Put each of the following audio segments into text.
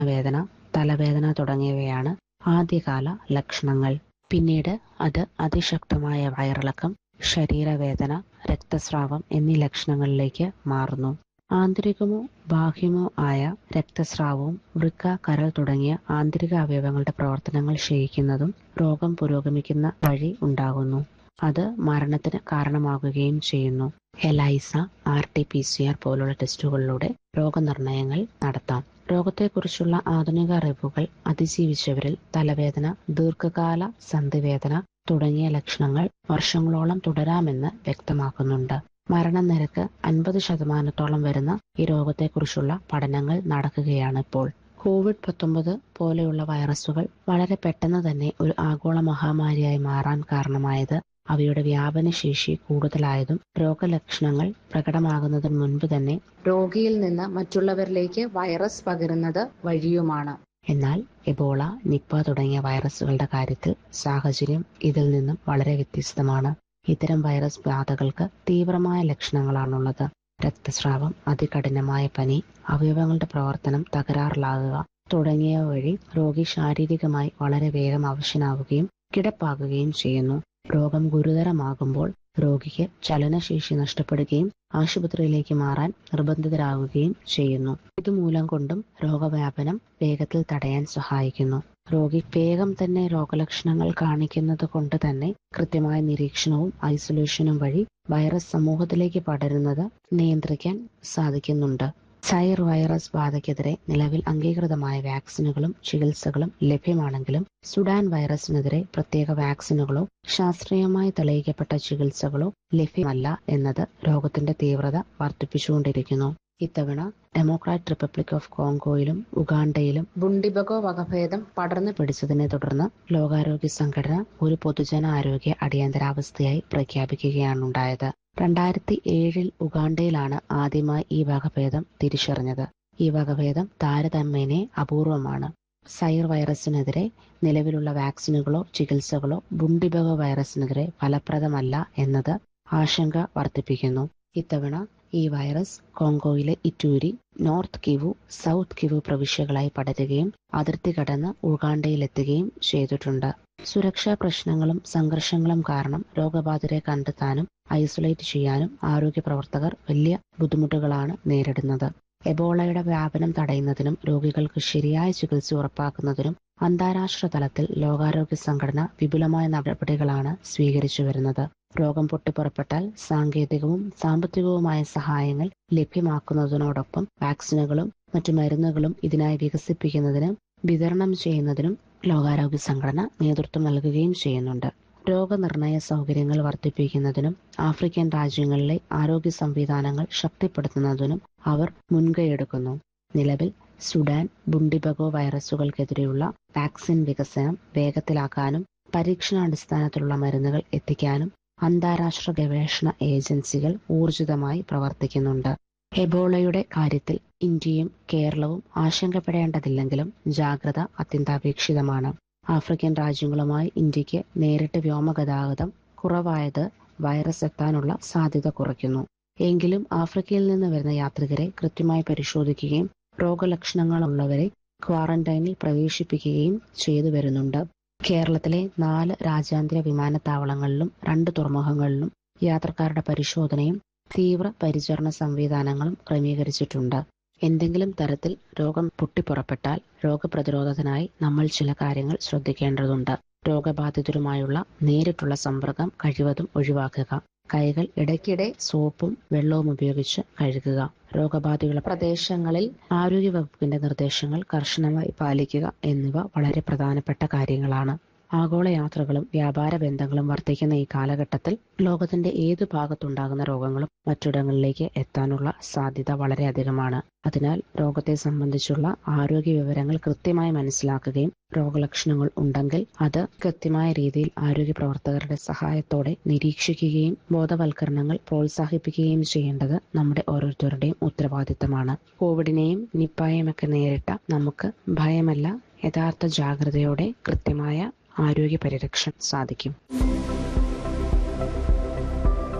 വേദന തലവേദന തുടങ്ങിയവയാണ് ആദ്യകാല ലക്ഷണങ്ങൾ പിന്നീട് അത് അതിശക്തമായ വയറിളക്കം ശരീരവേദന രക്തസ്രാവം എന്നീ ലക്ഷണങ്ങളിലേക്ക് മാറുന്നു ആന്തരികമോ ബാഹ്യമോ ആയ രക്തസ്രാവവും വൃക്ക കരൾ തുടങ്ങിയ ആന്തരിക അവയവങ്ങളുടെ പ്രവർത്തനങ്ങൾ ക്ഷയിക്കുന്നതും രോഗം പുരോഗമിക്കുന്ന വഴി ഉണ്ടാകുന്നു അത് മരണത്തിന് കാരണമാകുകയും ചെയ്യുന്നു ELISA R T P C R പോലുള്ള ടെസ്റ്റുകളിലൂടെ രോഗനിർണയങ്ങൾ നടത്താം രോഗത്തെക്കുറിച്ചുള്ള ആധുനിക അറിവുകൾ അതിജീവിച്ചവരിൽ തലവേദന ദീർഘകാല സന്ധിവേദന തുടങ്ങിയ ലക്ഷണങ്ങൾ വർഷങ്ങളോളം തുടരാമെന്ന് വ്യക്തമാക്കുന്നുണ്ട് മരണനിരക്ക് അൻപത് ശതമാനത്തോളം വരുന്ന ഈ രോഗത്തെക്കുറിച്ചുള്ള പഠനങ്ങൾ നടക്കുകയാണ് ഇപ്പോൾ കോവിഡ് പത്തൊമ്പത് പോലെയുള്ള വൈറസുകൾ വളരെ പെട്ടെന്ന് തന്നെ ഒരു ആഗോള മഹാമാരിയായി മാറാൻ കാരണമായത് അവയുടെ വ്യാപനശേഷി കൂടുതലായതും രോഗലക്ഷണങ്ങൾ പ്രകടമാകുന്നതിന് മുൻപ് തന്നെ രോഗിയിൽ നിന്ന് മറ്റുള്ളവരിലേക്ക് വൈറസ് പകരുന്നത് വഴിയുമാണ് എന്നാൽ എബോള നിപ്പ തുടങ്ങിയ വൈറസുകളുടെ കാര്യത്തിൽ സാഹചര്യം ഇതിൽ നിന്നും വളരെ വ്യത്യസ്തമാണ് ഇത്തരം വൈറസ് ബാധകൾക്ക് തീവ്രമായ ലക്ഷണങ്ങളാണുള്ളത് രക്തസ്രാവം അതികഠിനമായ പനി അവയവങ്ങളുടെ പ്രവർത്തനം തകരാറിലാകുക തുടങ്ങിയവ വഴി രോഗി ശാരീരികമായി വളരെ വേഗം അവശനാവുകയും കിടപ്പാകുകയും ചെയ്യുന്നു രോഗം ഗുരുതരമാകുമ്പോൾ രോഗിക്ക് ചലനശേഷി നഷ്ടപ്പെടുകയും ആശുപത്രിയിലേക്ക് മാറാൻ നിർബന്ധിതരാകുകയും ചെയ്യുന്നു ഇതുമൂലം കൊണ്ടും രോഗവ്യാപനം വേഗത്തിൽ തടയാൻ സഹായിക്കുന്നു രോഗി വേഗം തന്നെ രോഗലക്ഷണങ്ങൾ കാണിക്കുന്നത് കൊണ്ട് തന്നെ കൃത്യമായ നിരീക്ഷണവും ഐസൊലേഷനും വഴി വൈറസ് സമൂഹത്തിലേക്ക് പടരുന്നത് നിയന്ത്രിക്കാൻ സാധിക്കുന്നുണ്ട് സൈർ വൈറസ് ബാധയ്ക്കെതിരെ നിലവിൽ അംഗീകൃതമായ വാക്സിനുകളും ചികിത്സകളും ലഭ്യമാണെങ്കിലും സുഡാൻ വൈറസിനെതിരെ പ്രത്യേക വാക്സിനുകളോ ശാസ്ത്രീയമായി തെളിയിക്കപ്പെട്ട ചികിത്സകളോ ലഭ്യമല്ല എന്നത് രോഗത്തിന്റെ തീവ്രത വർദ്ധിപ്പിച്ചുകൊണ്ടിരിക്കുന്നു ഇത്തവണ ഡെമോക്രാറ്റ് റിപ്പബ്ലിക് ഓഫ് കോങ്കോയിലും ഉഗാണ്ടയിലും ബുണ്ടിബഗോ വകഭേദം പടർന്നു പിടിച്ചതിനെ തുടർന്ന് ലോകാരോഗ്യ സംഘടന ഒരു പൊതുജനാരോഗ്യ അടിയന്തരാവസ്ഥയായി പ്രഖ്യാപിക്കുകയാണുണ്ടായത് രണ്ടായിരത്തി ഏഴിൽ ഉഗാണ്ടയിലാണ് ആദ്യമായി ഈ വകഭേദം തിരിച്ചറിഞ്ഞത് ഈ വകഭേദം താരതമ്യേനെ അപൂർവമാണ് സൈർ വൈറസിനെതിരെ നിലവിലുള്ള വാക്സിനുകളോ ചികിത്സകളോ ബുണ്ടിബഗ വൈറസിനെതിരെ ഫലപ്രദമല്ല എന്നത് ആശങ്ക വർദ്ധിപ്പിക്കുന്നു ഇത്തവണ ഈ വൈറസ് കോങ്കോയിലെ Ituri North Kivu South Kivu പ്രവിശ്യകളായി പടരുകയും അതിർത്തി കടന്ന് ഉഗാണ്ടയിലെത്തുകയും ചെയ്തിട്ടുണ്ട് സുരക്ഷാ പ്രശ്നങ്ങളും സംഘർഷങ്ങളും കാരണം രോഗബാധിതരെ കണ്ടെത്താനും ഐസൊലേറ്റ് ചെയ്യാനും ആരോഗ്യ പ്രവർത്തകർ വലിയ ബുദ്ധിമുട്ടുകളാണ് നേരിടുന്നത് എബോളയുടെ വ്യാപനം തടയുന്നതിനും രോഗികൾക്ക് ശരിയായ ചികിത്സ ഉറപ്പാക്കുന്നതിനും അന്താരാഷ്ട്ര തലത്തിൽ ലോകാരോഗ്യ സംഘടന വിപുലമായ നടപടികളാണ് സ്വീകരിച്ചു വരുന്നത് രോഗം പൊട്ടിപ്പുറപ്പെട്ടാൽ സാങ്കേതികവും സാമ്പത്തികവുമായ സഹായങ്ങൾ ലഭ്യമാക്കുന്നതിനോടൊപ്പം വാക്സിനുകളും മറ്റു മരുന്നുകളും ഇതിനായി വികസിപ്പിക്കുന്നതിനും വിതരണം ചെയ്യുന്നതിനും ലോകാരോഗ്യ സംഘടന നേതൃത്വം നൽകുകയും ചെയ്യുന്നുണ്ട് രോഗനിർണയ സൗകര്യങ്ങൾ വർദ്ധിപ്പിക്കുന്നതിനും ആഫ്രിക്കൻ രാജ്യങ്ങളിലെ ആരോഗ്യ സംവിധാനങ്ങൾ ശക്തിപ്പെടുത്തുന്നതിനും അവർ മുൻകൈയെടുക്കുന്നു നിലവിൽ സുഡാൻ ബുണ്ടിബഗോ വൈറസുകൾക്കെതിരെയുള്ള വാക്സിൻ വികസനം വേഗത്തിലാക്കാനും പരീക്ഷണാടിസ്ഥാനത്തിലുള്ള മരുന്നുകൾ എത്തിക്കാനും അന്താരാഷ്ട്ര ഗവേഷണ ഏജൻസികൾ ഊർജിതമായി പ്രവർത്തിക്കുന്നുണ്ട് എബോളയുടെ കാര്യത്തിൽ ഇന്ത്യയും കേരളവും ആശങ്കപ്പെടേണ്ടതില്ലെങ്കിലും ജാഗ്രത അത്യന്താപേക്ഷിതമാണ് ആഫ്രിക്കൻ രാജ്യങ്ങളുമായി ഇന്ത്യക്ക് നേരിട്ട് വ്യോമഗതാഗതം കുറവായത് വൈറസ് എത്താനുള്ള സാധ്യത കുറയ്ക്കുന്നു എങ്കിലും ആഫ്രിക്കയിൽ നിന്ന് വരുന്ന യാത്രികരെ കൃത്യമായി പരിശോധിക്കുകയും രോഗലക്ഷണങ്ങളുള്ളവരെ ക്വാറന്റൈനിൽ പ്രവേശിപ്പിക്കുകയും ചെയ്തു വരുന്നുണ്ട് കേരളത്തിലെ നാല് രാജ്യാന്തര വിമാനത്താവളങ്ങളിലും രണ്ട് തുറമുഖങ്ങളിലും യാത്രക്കാരുടെ പരിശോധനയും തീവ്ര പരിചരണ സംവിധാനങ്ങളും ക്രമീകരിച്ചിട്ടുണ്ട് എന്തെങ്കിലും തരത്തിൽ രോഗം പൊട്ടിപ്പുറപ്പെട്ടാൽ രോഗപ്രതിരോധത്തിനായി നമ്മൾ ചില കാര്യങ്ങൾ ശ്രദ്ധിക്കേണ്ടതുണ്ട് രോഗബാധിതരുമായുള്ള നേരിട്ടുള്ള സമ്പർക്കം കഴിവതും ഒഴിവാക്കുക കൈകൾ ഇടയ്ക്കിടെ സോപ്പും വെള്ളവും ഉപയോഗിച്ച് കഴുകുക രോഗബാധയുള്ള പ്രദേശങ്ങളിൽ ആരോഗ്യവകുപ്പിന്റെ നിർദ്ദേശങ്ങൾ കർശനമായി പാലിക്കുക എന്നിവ വളരെ പ്രധാനപ്പെട്ട കാര്യങ്ങളാണ് ആഗോള യാത്രകളും വ്യാപാര ബന്ധങ്ങളും വർദ്ധിക്കുന്ന ഈ കാലഘട്ടത്തിൽ ലോകത്തിന്റെ ഏതു ഭാഗത്തുണ്ടാകുന്ന രോഗങ്ങളും മറ്റിടങ്ങളിലേക്ക് എത്താനുള്ള സാധ്യത വളരെയധികമാണ് അതിനാൽ രോഗത്തെ സംബന്ധിച്ചുള്ള ആരോഗ്യ വിവരങ്ങൾ കൃത്യമായി മനസ്സിലാക്കുകയും രോഗലക്ഷണങ്ങൾ ഉണ്ടെങ്കിൽ അത് കൃത്യമായ രീതിയിൽ ആരോഗ്യ പ്രവർത്തകരുടെ സഹായത്തോടെ നിരീക്ഷിക്കുകയും ബോധവൽക്കരണങ്ങൾ പ്രോത്സാഹിപ്പിക്കുകയും ചെയ്യേണ്ടത് നമ്മുടെ ഓരോരുത്തരുടെയും ഉത്തരവാദിത്തമാണ് കോവിഡിനെയും നിപ്പായെയും ഒക്കെ നേരിട്ട നമുക്ക് ഭയമല്ല യഥാർത്ഥ ജാഗ്രതയോടെ കൃത്യമായ ആരോഗ്യ പരിരക്ഷ സാധിക്കും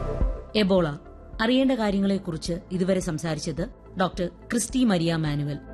എബോള അറിയേണ്ട കാര്യങ്ങളെക്കുറിച്ച് ഇതുവരെ സംസാരിച്ചത് ഡോക്ടർ ക്രിസ്റ്റി മരിയ മാനുവൽ